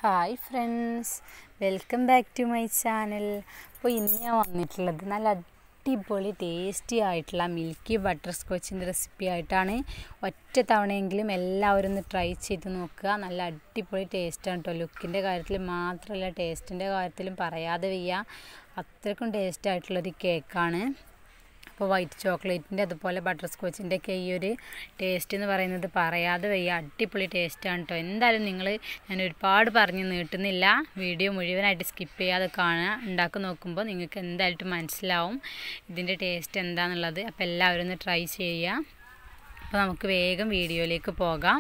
hi friends welcome back to my channel അപ്പോൾ ഇന്ന് ഞാൻ വന്നിട്ടുള്ളത് നല്ല അടിപൊളി ടേസ്റ്റി ആയിട്ടുള്ള മിൽക്കി ബട്ടർ സ്കോച്ചിൻ്റെ റെസിപ്പി ആയിട്ടാണ് ഒറ്റ തവണയെങ്കിലും എല്ലാവരും ഒന്ന് ട്രൈ ചെയ്ത് നോക്കുക നല്ല അടിപൊളി ടേസ്റ്റാണ് കേട്ടോ ലുക്കിൻ്റെ കാര്യത്തിൽ മാത്രമല്ല ടേസ്റ്റിൻ്റെ കാര്യത്തിലും പറയാതെ വയ്യ അത്രയ്ക്കും ടേസ്റ്റ് ആയിട്ടുള്ളൊരു കേക്കാണ് അപ്പോൾ വൈറ്റ് ചോക്ലേറ്റിൻ്റെ അതുപോലെ ബട്ടർ സ്കോച്ചിൻ്റെ ഒക്കെ ഈ ഒരു ടേസ്റ്റ് എന്ന് പറയുന്നത് പറയാതെ വയ്യ അടിപൊളി ടേസ്റ്റാണ് കേട്ടോ എന്തായാലും നിങ്ങൾ ഞാൻ ഒരുപാട് പറഞ്ഞ് നീട്ടുന്നില്ല വീഡിയോ മുഴുവനായിട്ട് സ്കിപ്പ് ചെയ്യാതെ കാണുക ഉണ്ടാക്കി നോക്കുമ്പോൾ നിങ്ങൾക്ക് എന്തായാലും മനസ്സിലാവും ഇതിൻ്റെ ടേസ്റ്റ് എന്താണെന്നുള്ളത് അപ്പോൾ എല്ലാവരും ഒന്ന് ട്രൈ ചെയ്യുക അപ്പോൾ നമുക്ക് വേഗം വീഡിയോയിലേക്ക് പോകാം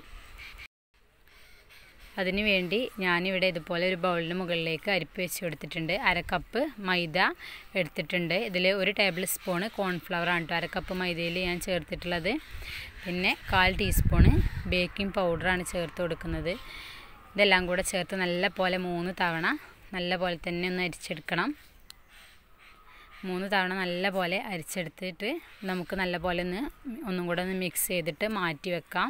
അതിന് വേണ്ടി ഞാനിവിടെ ഇതുപോലെ ഒരു ബൗളിന് മുകളിലേക്ക് അരിപ്പ് വെച്ച് കൊടുത്തിട്ടുണ്ട് അര കപ്പ് മൈദ എടുത്തിട്ടുണ്ട് ഇതിൽ ഒരു ടേബിൾ സ്പൂണ് കോൺഫ്ലവർ ആണ് കേട്ടോ അര കപ്പ് മൈദയിൽ ഞാൻ ചേർത്തിട്ടുള്ളത് പിന്നെ കാൽ ടീസ്പൂണ് ബേക്കിംഗ് പൗഡറാണ് ചേർത്ത് കൊടുക്കുന്നത് ഇതെല്ലാം കൂടെ ചേർത്ത് നല്ല പോലെ മൂന്ന് തവണ നല്ല പോലെ തന്നെ ഒന്ന് അരിച്ചെടുക്കണം മൂന്ന് തവണ നല്ല പോലെ അരിച്ചെടുത്തിട്ട് നമുക്ക് നല്ല പോലെ ഒന്ന് ഒന്നും കൂടെ ഒന്ന് മിക്സ് ചെയ്തിട്ട് മാറ്റി വെക്കാം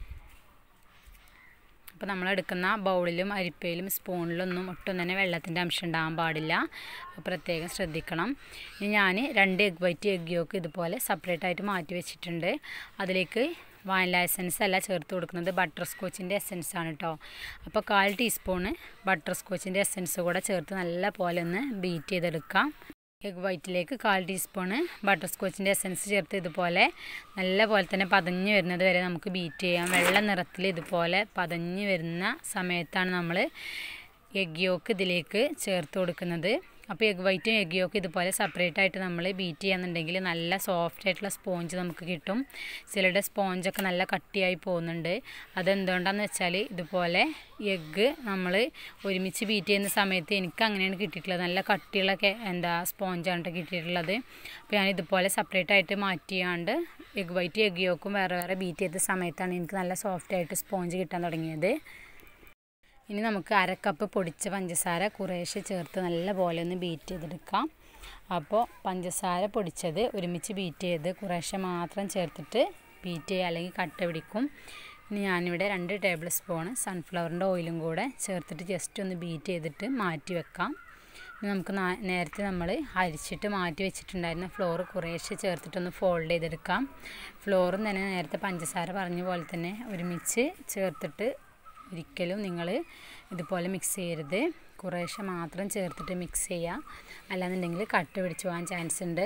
അപ്പോൾ നമ്മൾ എടുക്കുന്ന ബൗളിലും അരിപ്പയിലും സ്പൂണിലൊന്നും ഒട്ടും തന്നെ വെള്ളത്തിൻ്റെ അംശം ഉണ്ടാകാൻ പാടില്ല പ്രത്യേകം ശ്രദ്ധിക്കണം ഇനി ഞാൻ രണ്ട് എഗ് വൈറ്റ് എഗ് യോക്ക് ഇതുപോലെ സെപ്പറേറ്റ് ആയിട്ട് മാറ്റി വെച്ചിട്ടുണ്ട് അതിലേക്ക് വാനില എസൻസ് അല്ല ചേർത്ത് കൊടുക്കുന്നത് ബട്ടർ സ്കോച്ചിൻ്റെ എസൻസ് ആണ് കേട്ടോ അപ്പോൾ കാൽ ടീസ്പൂണ് ബട്ടർ സ്കോച്ചിൻ്റെ എസൻസ് കൂടെ ചേർത്ത് നല്ല പോലെ ഒന്ന് ബീറ്റ് ചെയ്തെടുക്കാം എഗ് വൈറ്റിലേക്ക് കാൽ ടീസ്പൂണ് ബട്ടർ സ്കോച്ചിൻ്റെ എസൻസ് ചേർത്ത് ഇതുപോലെ നല്ല പോലെ തന്നെ പതഞ്ഞ് വരുന്നത് വരെ നമുക്ക് ബീറ്റ് ചെയ്യാം വെള്ള നിറത്തിൽ ഇതുപോലെ പതഞ്ഞ് വരുന്ന സമയത്താണ് നമ്മൾ എഗ് യോക്ക് ഇതിലേക്ക് ചേർത്ത് കൊടുക്കുന്നത് അപ്പോൾ എഗ് വൈറ്റും എഗ് യോക്ക് ഇതുപോലെ സെപ്പറേറ്റ് ആയിട്ട് നമ്മൾ ബീറ്റ് ചെയ്യാന്നുണ്ടെങ്കിൽ നല്ല സോഫ്റ്റ് ആയിട്ടുള്ള സ്പോഞ്ച് നമുക്ക് കിട്ടും ചിലരുടെ സ്പോഞ്ചൊക്കെ നല്ല കട്ടിയായി പോകുന്നുണ്ട് അതെന്തുകൊണ്ടാണെന്ന് വെച്ചാൽ ഇതുപോലെ എഗ്ഗ് നമ്മൾ ഒരുമിച്ച് ബീറ്റ് ചെയ്യുന്ന സമയത്ത് എനിക്ക് അങ്ങനെയാണ് കിട്ടിയിട്ടുള്ളത് നല്ല കട്ടിയുള്ള എന്താ സ്പോഞ്ചാണ് കേട്ടോ കിട്ടിയിട്ടുള്ളത് അപ്പോൾ ഞാൻ ഇതുപോലെ സെപ്പറേറ്റ് ആയിട്ട് മാറ്റിയാണ്ട് എഗ് വൈറ്റ് എഗ് യോക്കും വേറെ വേറെ ബീറ്റ് ചെയ്ത സമയത്താണ് എനിക്ക് നല്ല സോഫ്റ്റ് ആയിട്ട് സ്പോഞ്ച് കിട്ടാൻ തുടങ്ങിയത് ഇനി നമുക്ക് അര കപ്പ് പൊടിച്ച പഞ്ചസാര കുറേശ്ശെ ചേർത്ത് നല്ല പോലെ ഒന്ന് ബീറ്റ് ചെയ്തെടുക്കാം അപ്പോൾ പഞ്ചസാര പൊടിച്ചത് ഒരുമിച്ച് ബീറ്റ് ചെയ്ത് കുറേശ്ശെ മാത്രം ചേർത്തിട്ട് ബീറ്റ് ചെയ്യുക അല്ലെങ്കിൽ കട്ട പിടിക്കും ഇനി ഞാനിവിടെ രണ്ട് ടേബിൾ സ്പൂണ് സൺഫ്ലവറിൻ്റെ ഓയിലും കൂടെ ചേർത്തിട്ട് ജസ്റ്റ് ഒന്ന് ബീറ്റ് ചെയ്തിട്ട് മാറ്റി വെക്കാം ഇനി നമുക്ക് നേരത്തെ നമ്മൾ അരിച്ചിട്ട് മാറ്റി വെച്ചിട്ടുണ്ടായിരുന്ന ഫ്ലോർ കുറേശ്ശെ ചേർത്തിട്ടൊന്ന് ഫോൾഡ് ചെയ്തെടുക്കാം ഫ്ലോറും തന്നെ നേരത്തെ പഞ്ചസാര പറഞ്ഞ പോലെ തന്നെ ഒരുമിച്ച് ചേർത്തിട്ട് ഒരിക്കലും നിങ്ങൾ ഇതുപോലെ മിക്സ് ചെയ്യരുത് കുറേശ്ശെ മാത്രം ചേർത്തിട്ട് മിക്സ് ചെയ്യുക അല്ലാന്നുണ്ടെങ്കിൽ കട്ട് പിടിച്ച് പോകാൻ ചാൻസ് ഉണ്ട്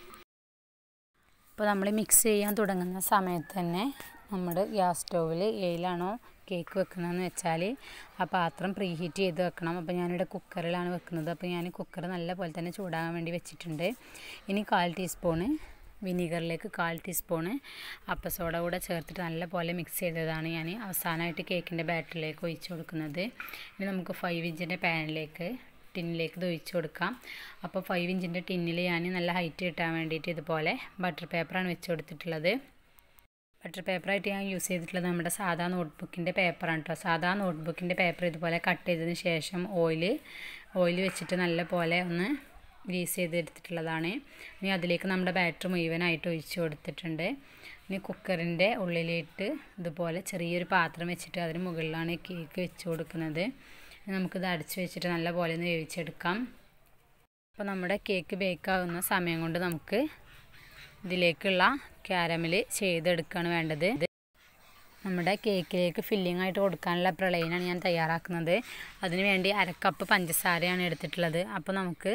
അപ്പോൾ നമ്മൾ മിക്സ് ചെയ്യാൻ തുടങ്ങുന്ന സമയത്ത് തന്നെ നമ്മുടെ ഗ്യാസ് സ്റ്റൗവിൽ ഏയിലാണോ കേക്ക് വെക്കണമെന്ന് വെച്ചാൽ ആ പാത്രം പ്രീ ഹീറ്റ് ചെയ്ത് വെക്കണം അപ്പോൾ ഞാനിവിടെ കുക്കറിലാണ് വെക്കുന്നത് അപ്പോൾ ഞാൻ കുക്കർ നല്ല പോലെ തന്നെ ചൂടാകാൻ വേണ്ടി വെച്ചിട്ടുണ്ട് ഇനി കാൽ ടീസ്പൂണ് വിനീഗറിലേക്ക് കാൽ ടീസ്പൂണ് അപ്പസോഡ കൂടെ ചേർത്തിട്ട് നല്ല പോലെ മിക്സ് ചെയ്തതാണ് ഞാൻ അവസാനമായിട്ട് കേക്കിൻ്റെ ബാറ്ററിലേക്ക് ഒഴിച്ച് കൊടുക്കുന്നത് ഇനി നമുക്ക് ഫൈവ് ഇഞ്ചിൻ്റെ പാനിലേക്ക് ടിന്നിലേക്ക് ഇത് ഒഴിച്ച് കൊടുക്കാം അപ്പോൾ ഫൈവ് ഇഞ്ചിൻ്റെ ടിന്നിൽ ഞാൻ നല്ല ഹൈറ്റ് കിട്ടാൻ വേണ്ടിയിട്ട് ഇതുപോലെ ബട്ടർ പേപ്പറാണ് വെച്ച് കൊടുത്തിട്ടുള്ളത് ബട്ടർ പേപ്പറായിട്ട് ഞാൻ യൂസ് ചെയ്തിട്ടുള്ളത് നമ്മുടെ സാധാ നോട്ട്ബുക്കിൻ്റെ പേപ്പറാണ് കേട്ടോ സാധാ നോട്ട്ബുക്കിൻ്റെ പേപ്പർ ഇതുപോലെ കട്ട് ചെയ്തതിന് ശേഷം ഓയിൽ ഓയിൽ വെച്ചിട്ട് നല്ല പോലെ ഒന്ന് ഗ്രീസ് ചെയ്തെടുത്തിട്ടുള്ളതാണ് ഇനി അതിലേക്ക് നമ്മുടെ ബാറ്റർ മുഴുവനായിട്ട് ഒഴിച്ച് കൊടുത്തിട്ടുണ്ട് ഇനി കുക്കറിൻ്റെ ഉള്ളിലിട്ട് ഇതുപോലെ ചെറിയൊരു പാത്രം വെച്ചിട്ട് അതിന് മുകളിലാണ് കേക്ക് വെച്ച് കൊടുക്കുന്നത് നമുക്കിത് അടച്ച് വെച്ചിട്ട് നല്ല പോലെ ഒന്ന് വേവിച്ചെടുക്കാം അപ്പോൾ നമ്മുടെ കേക്ക് ബേക്കാവുന്ന സമയം കൊണ്ട് നമുക്ക് ഇതിലേക്കുള്ള ക്യാരമൽ ചെയ്തെടുക്കുകയാണ് വേണ്ടത് നമ്മുടെ കേക്കിലേക്ക് ഫില്ലിംഗ് ആയിട്ട് കൊടുക്കാനുള്ള പ്രളയനാണ് ഞാൻ തയ്യാറാക്കുന്നത് അതിന് വേണ്ടി അരക്കപ്പ് പഞ്ചസാരയാണ് എടുത്തിട്ടുള്ളത് അപ്പോൾ നമുക്ക്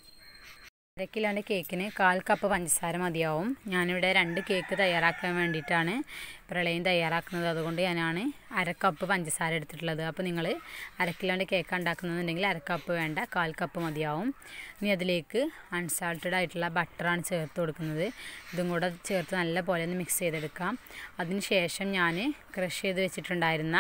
അര കിലോൻ്റെ കേക്കിന് കാൽ കപ്പ് പഞ്ചസാര മതിയാവും ഞാനിവിടെ രണ്ട് കേക്ക് തയ്യാറാക്കാൻ വേണ്ടിയിട്ടാണ് പ്രളയം തയ്യാറാക്കുന്നത് അതുകൊണ്ട് ഞാനാണ് അര കപ്പ് പഞ്ചസാര എടുത്തിട്ടുള്ളത് അപ്പോൾ നിങ്ങൾ അര കിലോൻ്റെ കേക്ക് ഉണ്ടാക്കുന്നുണ്ടെങ്കിൽ അര കപ്പ് വേണ്ട കാൽ കപ്പ് മതിയാവും ഇനി അതിലേക്ക് അൺസാൾട്ടഡ് ആയിട്ടുള്ള ബട്ടറാണ് ചേർത്ത് കൊടുക്കുന്നത് ഇതും കൂടെ ചേർത്ത് നല്ല പോലെ ഒന്ന് മിക്സ് ചെയ്തെടുക്കാം അതിന് ശേഷം ഞാൻ ക്രഷ് ചെയ്ത് വെച്ചിട്ടുണ്ടായിരുന്ന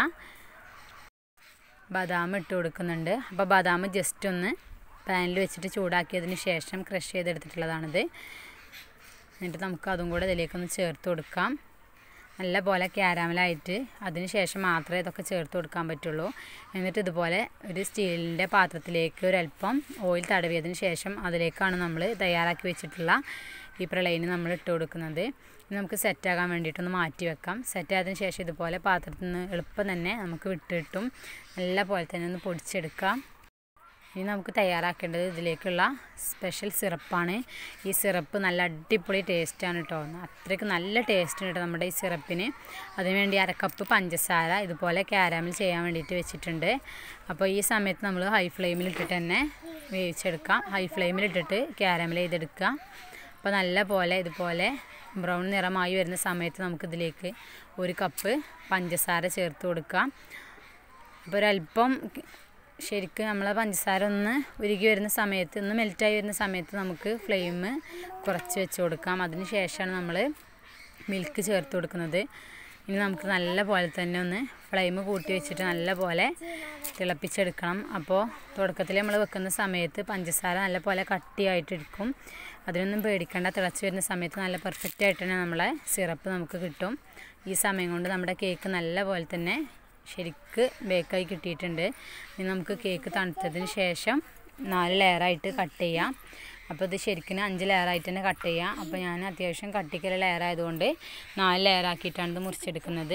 ബദാം ഇട്ട് കൊടുക്കുന്നുണ്ട് അപ്പോൾ ബദാം ജസ്റ്റ് ഒന്ന് പാനിൽ വെച്ചിട്ട് ചൂടാക്കിയതിന് ശേഷം ക്രഷ് ചെയ്തെടുത്തിട്ടുള്ളതാണിത് എന്നിട്ട് നമുക്ക് അതും കൂടെ ഇതിലേക്കൊന്ന് ചേർത്ത് കൊടുക്കാം നല്ല പോലെ ക്യാരാമലായിട്ട് അതിന് ശേഷം മാത്രമേ ഇതൊക്കെ ചേർത്ത് കൊടുക്കാൻ പറ്റുള്ളൂ എന്നിട്ട് ഇതുപോലെ ഒരു സ്റ്റീലിൻ്റെ പാത്രത്തിലേക്ക് ഒരല്പം ഓയിൽ തടവിയതിന് ശേഷം അതിലേക്കാണ് നമ്മൾ തയ്യാറാക്കി വെച്ചിട്ടുള്ള ഈ പ്രളയിന് നമ്മൾ ഇട്ട് കൊടുക്കുന്നത് ഇനി നമുക്ക് സെറ്റാകാൻ വേണ്ടിയിട്ടൊന്ന് മാറ്റി വെക്കാം സെറ്റായതിനു ശേഷം ഇതുപോലെ പാത്രത്തിൽ നിന്ന് എളുപ്പം തന്നെ നമുക്ക് വിട്ടിട്ടും നല്ല പോലെ തന്നെ ഒന്ന് പൊടിച്ചെടുക്കാം ഇനി നമുക്ക് തയ്യാറാക്കേണ്ടത് ഇതിലേക്കുള്ള സ്പെഷ്യൽ സിറപ്പാണ് ഈ സിറപ്പ് നല്ല അടിപൊളി ടേസ്റ്റാണ് കേട്ടോ അത്രയ്ക്ക് നല്ല ടേസ്റ്റ് ഉണ്ട് കേട്ടോ നമ്മുടെ ഈ സിറപ്പിന് അതിനുവേണ്ടി അരക്കപ്പ് പഞ്ചസാര ഇതുപോലെ ക്യാരാമിൽ ചെയ്യാൻ വേണ്ടിയിട്ട് വെച്ചിട്ടുണ്ട് അപ്പോൾ ഈ സമയത്ത് നമ്മൾ ഹൈ ഫ്ലെയിമിൽ ഇട്ടിട്ട് തന്നെ വേവിച്ചെടുക്കാം ഹൈ ഫ്ലെയിമിൽ ഇട്ടിട്ട് ക്യാരാമൽ ചെയ്തെടുക്കുക അപ്പോൾ നല്ല പോലെ ഇതുപോലെ ബ്രൗൺ നിറമായി വരുന്ന സമയത്ത് നമുക്കിതിലേക്ക് ഒരു കപ്പ് പഞ്ചസാര ചേർത്ത് കൊടുക്കാം അപ്പോൾ ഒരല്പം ശരിക്കും നമ്മൾ പഞ്ചസാര ഒന്ന് ഉരുകി വരുന്ന സമയത്ത് ഒന്ന് മെൽറ്റായി വരുന്ന സമയത്ത് നമുക്ക് ഫ്ലെയിം കുറച്ച് വെച്ച് കൊടുക്കാം അതിന് ശേഷമാണ് നമ്മൾ മിൽക്ക് ചേർത്ത് കൊടുക്കുന്നത് ഇനി നമുക്ക് നല്ല പോലെ തന്നെ ഒന്ന് ഫ്ലെയിം കൂട്ടി വെച്ചിട്ട് നല്ല പോലെ തിളപ്പിച്ചെടുക്കണം അപ്പോൾ തുടക്കത്തിൽ നമ്മൾ വെക്കുന്ന സമയത്ത് പഞ്ചസാര നല്ല പോലെ കട്ടിയായിട്ടിരിക്കും അതിനൊന്നും പേടിക്കേണ്ട തിളച്ച് വരുന്ന സമയത്ത് നല്ല പെർഫെക്റ്റ് ആയിട്ട് തന്നെ നമ്മളെ സിറപ്പ് നമുക്ക് കിട്ടും ഈ സമയം കൊണ്ട് നമ്മുടെ കേക്ക് നല്ല പോലെ തന്നെ ശരിക്ക് ബേക്കായി കിട്ടിയിട്ടുണ്ട് ഇനി നമുക്ക് കേക്ക് തണുത്തതിന് ശേഷം നാല് ലെയറായിട്ട് കട്ട് ചെയ്യാം അപ്പോൾ ഇത് ശരിക്കും അഞ്ച് ലെയറായിട്ട് തന്നെ കട്ട് ചെയ്യാം അപ്പോൾ ഞാൻ അത്യാവശ്യം കട്ടിക്കുള്ള ലെയർ ആയതുകൊണ്ട് നാല് ലെയറാക്കിയിട്ടാണ് ഇത് മുറിച്ചെടുക്കുന്നത്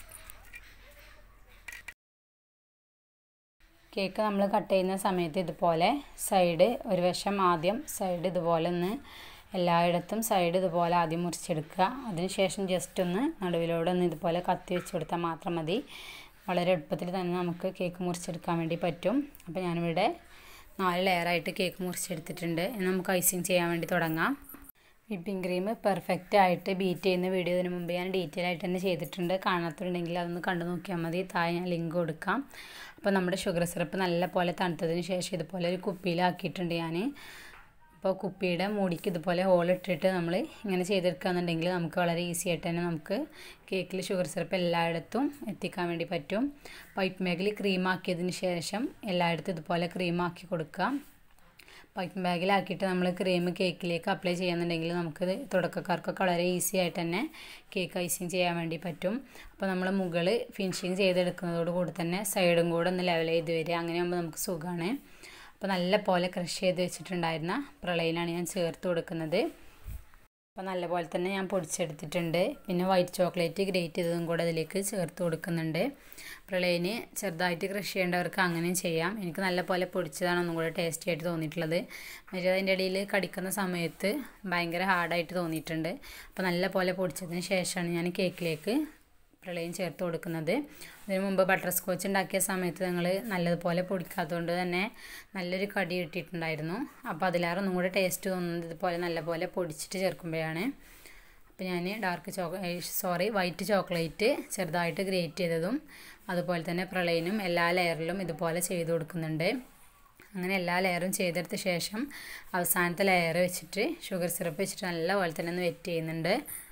കേക്ക് നമ്മൾ കട്ട് ചെയ്യുന്ന സമയത്ത് ഇതുപോലെ സൈഡ് ഒരു വശം ആദ്യം സൈഡ് ഇതുപോലെ ഒന്ന് എല്ലായിടത്തും സൈഡ് ഇതുപോലെ ആദ്യം മുറിച്ചെടുക്കുക അതിനുശേഷം ജസ്റ്റ് ഒന്ന് നടുവിലൂടെ ഒന്ന് ഇതുപോലെ കത്തി വെച്ച് കൊടുത്താൽ മാത്രം മതി വളരെ എളുപ്പത്തിൽ തന്നെ നമുക്ക് കേക്ക് മുറിച്ചെടുക്കാൻ വേണ്ടി പറ്റും അപ്പോൾ ഞാനിവിടെ നാല് ലെയറായിട്ട് കേക്ക് മുറിച്ചെടുത്തിട്ടുണ്ട് ഇനി നമുക്ക് ഐസിങ് ചെയ്യാൻ വേണ്ടി തുടങ്ങാം വിപ്പിംഗ് ക്രീം പെർഫെക്റ്റ് ആയിട്ട് ബീറ്റ് ചെയ്യുന്ന വീഡിയോ ഇതിന് മുമ്പ് ഞാൻ ഡീറ്റെയിൽ ആയിട്ട് തന്നെ ചെയ്തിട്ടുണ്ട് കാണാത്തുണ്ടെങ്കിൽ അതൊന്ന് കണ്ടു നോക്കിയാൽ മതി താഴെ ഞാൻ ലിങ്ക് കൊടുക്കാം അപ്പോൾ നമ്മുടെ ഷുഗർ സിറപ്പ് നല്ല പോലെ തണുത്തതിന് ശേഷം ഇതുപോലെ ഒരു കുപ്പിയിലാക്കിയിട്ടുണ്ട് ഞാൻ അപ്പോൾ കുപ്പിയുടെ മൂടിക്ക് ഇതുപോലെ ഹോൾ ഇട്ടിട്ട് നമ്മൾ ഇങ്ങനെ ചെയ്തെടുക്കുകയെന്നുണ്ടെങ്കിൽ നമുക്ക് വളരെ ഈസി ആയിട്ട് തന്നെ നമുക്ക് കേക്കിൽ ഷുഗർ സിറപ്പ് എല്ലായിടത്തും എത്തിക്കാൻ വേണ്ടി പറ്റും പൈപ്പ് ബാഗിൽ ക്രീം ആക്കിയതിന് ശേഷം എല്ലായിടത്തും ഇതുപോലെ ക്രീം ആക്കി കൊടുക്കുക പൈപ്പ് ബാഗിലാക്കിയിട്ട് നമ്മൾ ക്രീം കേക്കിലേക്ക് അപ്ലൈ ചെയ്യുന്നുണ്ടെങ്കിൽ നമുക്ക് തുടക്കക്കാർക്കൊക്കെ വളരെ ഈസി ആയിട്ട് തന്നെ കേക്ക് ഐസിങ് ചെയ്യാൻ വേണ്ടി പറ്റും അപ്പോൾ നമ്മൾ മുകൾ ഫിനിഷിങ് ചെയ്തെടുക്കുന്നതോട് കൂടി തന്നെ സൈഡും കൂടെ ഒന്ന് ലെവൽ ചെയ്ത് വരിക അങ്ങനെയാകുമ്പോൾ നമുക്ക് സുഖമാണ് അപ്പോൾ നല്ല പോലെ ക്രഷ് ചെയ്ത് വെച്ചിട്ടുണ്ടായിരുന്ന പ്രളയിലാണ് ഞാൻ ചേർത്ത് കൊടുക്കുന്നത് അപ്പോൾ നല്ല പോലെ തന്നെ ഞാൻ പൊടിച്ചെടുത്തിട്ടുണ്ട് പിന്നെ വൈറ്റ് ചോക്ലേറ്റ് ഗ്രേറ്റ് ചെയ്തതും കൂടെ അതിലേക്ക് ചേർത്ത് കൊടുക്കുന്നുണ്ട് പ്രളയിന് ചെറുതായിട്ട് കൃഷി ചെയ്യേണ്ടവർക്ക് അങ്ങനെയും ചെയ്യാം എനിക്ക് നല്ല പോലെ പൊടിച്ചതാണ് ഒന്നും കൂടെ ടേസ്റ്റി ആയിട്ട് തോന്നിയിട്ടുള്ളത് മറ്റേ അതിൻ്റെ ഇടയിൽ കടിക്കുന്ന സമയത്ത് ഭയങ്കര ഹാർഡായിട്ട് തോന്നിയിട്ടുണ്ട് അപ്പോൾ നല്ല പോലെ പൊടിച്ചതിന് ശേഷമാണ് ഞാൻ കേക്കിലേക്ക് പ്രളയം ചേർത്ത് കൊടുക്കുന്നത് അതിന് മുമ്പ് ബട്ടർ സ്കോച്ച് ഉണ്ടാക്കിയ സമയത്ത് ഞങ്ങൾ നല്ലതുപോലെ പൊടിക്കാത്തതുകൊണ്ട് തന്നെ നല്ലൊരു കടി കിട്ടിയിട്ടുണ്ടായിരുന്നു അപ്പോൾ അതിലേറെ ഒന്നും കൂടെ ടേസ്റ്റ് തോന്നുന്നത് ഇതുപോലെ നല്ലപോലെ പൊടിച്ചിട്ട് ചേർക്കുമ്പോഴാണ് അപ്പോൾ ഞാൻ dark choco sorry white chocolate ചെറുതായിട്ട് ഗ്രേറ്റ് ചെയ്തതും അതുപോലെ തന്നെ പ്രളയനും എല്ലാ ലെയറിലും ഇതുപോലെ ചെയ്ത് കൊടുക്കുന്നുണ്ട് അങ്ങനെ എല്ലാ ലെയറും ചെയ്തെടുത്ത ശേഷം അവസാനത്തെ ലെയർ വെച്ചിട്ട് ഷുഗർ സിറപ്പ് വെച്ചിട്ട് നല്ല പോലെ തന്നെ ഒന്ന് വെറ്റ് ചെയ്യുന്നുണ്ട്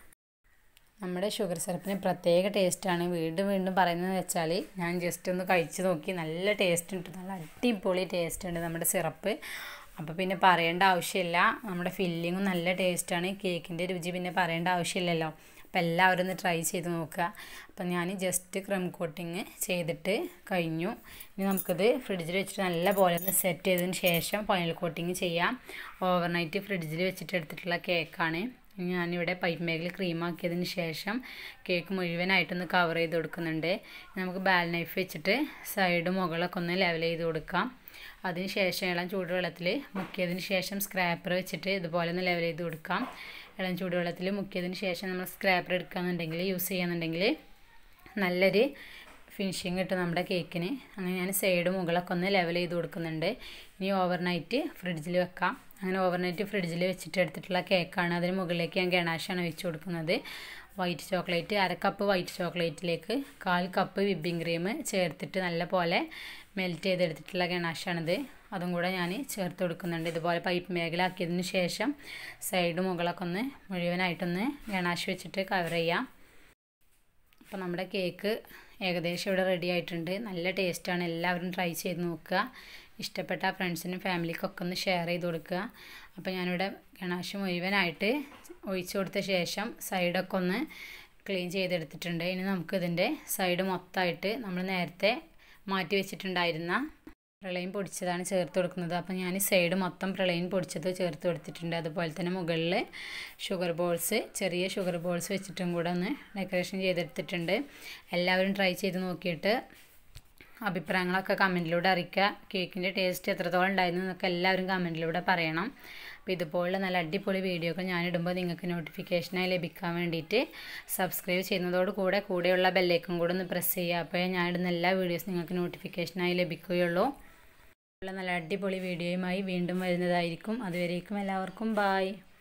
നമ്മുടെ ഷുഗർ സിറപ്പിന് പ്രത്യേക ടേസ്റ്റാണ് വീണ്ടും വീണ്ടും പറയുന്നത് വെച്ചാൽ ഞാൻ ജസ്റ്റ് ഒന്ന് കഴിച്ച് നോക്കി നല്ല ടേസ്റ്റ് ഉണ്ട് നല്ല അടിപൊളി ടേസ്റ്റ് ഉണ്ട് നമ്മുടെ സിറപ്പ് അപ്പോൾ പിന്നെ പറയേണ്ട ആവശ്യമില്ല നമ്മുടെ ഫില്ലിങ്ങും നല്ല ടേസ്റ്റാണ് കേക്കിൻ്റെ രുചി പിന്നെ പറയേണ്ട ആവശ്യമില്ലല്ലോ അപ്പോൾ എല്ലാവരും ഒന്ന് ട്രൈ ചെയ്ത് നോക്കുക അപ്പോൾ ഞാൻ ജസ്റ്റ് ക്രം കോട്ടിങ് ചെയ്തിട്ട് കഴിഞ്ഞു ഇനി നമുക്കിത് ഫ്രിഡ്ജിൽ വെച്ചിട്ട് നല്ല പോലെ ഒന്ന് സെറ്റ് ചെയ്തതിന് ശേഷം ഫൈനൽ കോട്ടിങ് ചെയ്യാം ഓവർനൈറ്റ് ഫ്രിഡ്ജിൽ വെച്ചിട്ട് എടുത്തിട്ടുള്ള കേക്കാണ് ഞാനിവിടെ പൈപ്പ് മേഖല ക്രീമാക്കിയതിന് ശേഷം കേക്ക് മുഴുവനായിട്ടൊന്ന് കവർ ചെയ്ത് കൊടുക്കുന്നുണ്ട് നമുക്ക് ബാൽ നൈഫ് വെച്ചിട്ട് സൈഡ് മുകളൊക്കെ ഒന്ന് ലെവൽ ചെയ്ത് കൊടുക്കാം അതിന് ശേഷം ഇളം ചൂടുവെള്ളത്തിൽ മുക്കിയതിന് ശേഷം സ്ക്രാപ്പർ വെച്ചിട്ട് ഇതുപോലെ ഒന്ന് ലെവൽ ചെയ്ത് കൊടുക്കാം ഇളം ചൂടുവെള്ളത്തിൽ മുക്കിയതിന് ശേഷം നമ്മൾ സ്ക്രാപ്പർ എടുക്കുകയെന്നുണ്ടെങ്കിൽ യൂസ് ചെയ്യുന്നുണ്ടെങ്കിൽ നല്ലൊരു ഫിനിഷിങ് കിട്ടും നമ്മുടെ കേക്കിന് അങ്ങനെ ഞാൻ സൈഡ് മുകളൊക്കെ ഒന്ന് ലെവൽ ചെയ്ത് കൊടുക്കുന്നുണ്ട് ഇനി ഓവർനൈറ്റ് ഫ്രിഡ്ജിൽ വെക്കാം അങ്ങനെ ഓവർനൈറ്റ് ഫ്രിഡ്ജിൽ വെച്ചിട്ട് എടുത്തിട്ടുള്ള കേക്കാണ് അതിന് മുകളിലേക്ക് ഞാൻ ഗണാഷാണ് വെച്ച് കൊടുക്കുന്നത് വൈറ്റ് ചോക്ലേറ്റ് അര കപ്പ് വൈറ്റ് ചോക്ലേറ്റിലേക്ക് കാൽ കപ്പ് വിപ്പിംഗ് ക്രീം ചേർത്തിട്ട് നല്ല പോലെ മെൽറ്റ് ചെയ്തെടുത്തിട്ടുള്ള ഗണാഷാണിത് അതും കൂടെ ഞാൻ ചേർത്ത് കൊടുക്കുന്നുണ്ട് ഇതുപോലെ പൈപ്പ് മേഖലാക്കിയതിന് ശേഷം സൈഡ് മുകളൊക്കെ ഒന്ന് മുഴുവനായിട്ടൊന്ന് ഗണാഷ് വെച്ചിട്ട് കവർ ചെയ്യാം അപ്പോൾ നമ്മുടെ കേക്ക് ഏകദേശം ഇവിടെ റെഡി ആയിട്ടുണ്ട് നല്ല ടേസ്റ്റാണ് എല്ലാവരും ട്രൈ ചെയ്ത് നോക്കുക ഇഷ്ടപ്പെട്ട ഫ്രണ്ട്സിനും ഫാമിലിക്കൊക്കെ ഒന്ന് ഷെയർ ചെയ്ത് കൊടുക്കുക അപ്പോൾ ഞാനിവിടെ ഗണാഷ് മുഴുവനായിട്ട് ഒഴിച്ചു കൊടുത്ത ശേഷം സൈഡൊക്കെ ഒന്ന് ക്ലീൻ ചെയ്തെടുത്തിട്ടുണ്ട് ഇനി നമുക്കിതിൻ്റെ സൈഡ് മൊത്തമായിട്ട് നമ്മൾ നേരത്തെ മാറ്റി വെച്ചിട്ടുണ്ടായിരുന്ന പ്രളയം പൊടിച്ചതാണ് ചേർത്ത് കൊടുക്കുന്നത് അപ്പോൾ ഞാൻ സൈഡ് മൊത്തം പ്രളയം പൊടിച്ചത് ചേർത്ത് കൊടുത്തിട്ടുണ്ട് അതുപോലെ തന്നെ മുകളിൽ ഷുഗർ ബോൾസ് ചെറിയ ഷുഗർ ബോൾസ് വെച്ചിട്ടും കൂടെ ഒന്ന് ഡെക്കറേഷൻ ചെയ്തെടുത്തിട്ടുണ്ട് എല്ലാവരും ട്രൈ ചെയ്ത് നോക്കിയിട്ട് അഭിപ്രായങ്ങളൊക്കെ കമൻറ്റിലൂടെ അറിയിക്കുക കേക്കിൻ്റെ ടേസ്റ്റ് എത്രത്തോളം ഉണ്ടായിരുന്നു എന്നൊക്കെ എല്ലാവരും കമൻറ്റിലൂടെ പറയണം അപ്പോൾ ഇതുപോലുള്ള നല്ല അടിപൊളി വീഡിയോ ഒക്കെ ഞാനിടുമ്പോൾ നിങ്ങൾക്ക് നോട്ടിഫിക്കേഷനായി ലഭിക്കാൻ വേണ്ടിയിട്ട് സബ്സ്ക്രൈബ് ചെയ്യുന്നതോട് കൂടെ കൂടെയുള്ള ബെല്ലേക്കും കൂടെ ഒന്ന് പ്രസ് ചെയ്യുക അപ്പോൾ ഞാനിടുന്ന എല്ലാ വീഡിയോസും നിങ്ങൾക്ക് നോട്ടിഫിക്കേഷനായി ലഭിക്കുകയുള്ളൂ ഉള്ള നല്ല അടിപൊളി വീഡിയോയുമായി വീണ്ടും വരുന്നതായിരിക്കും അതുവരേക്കും എല്ലാവർക്കും ബായ്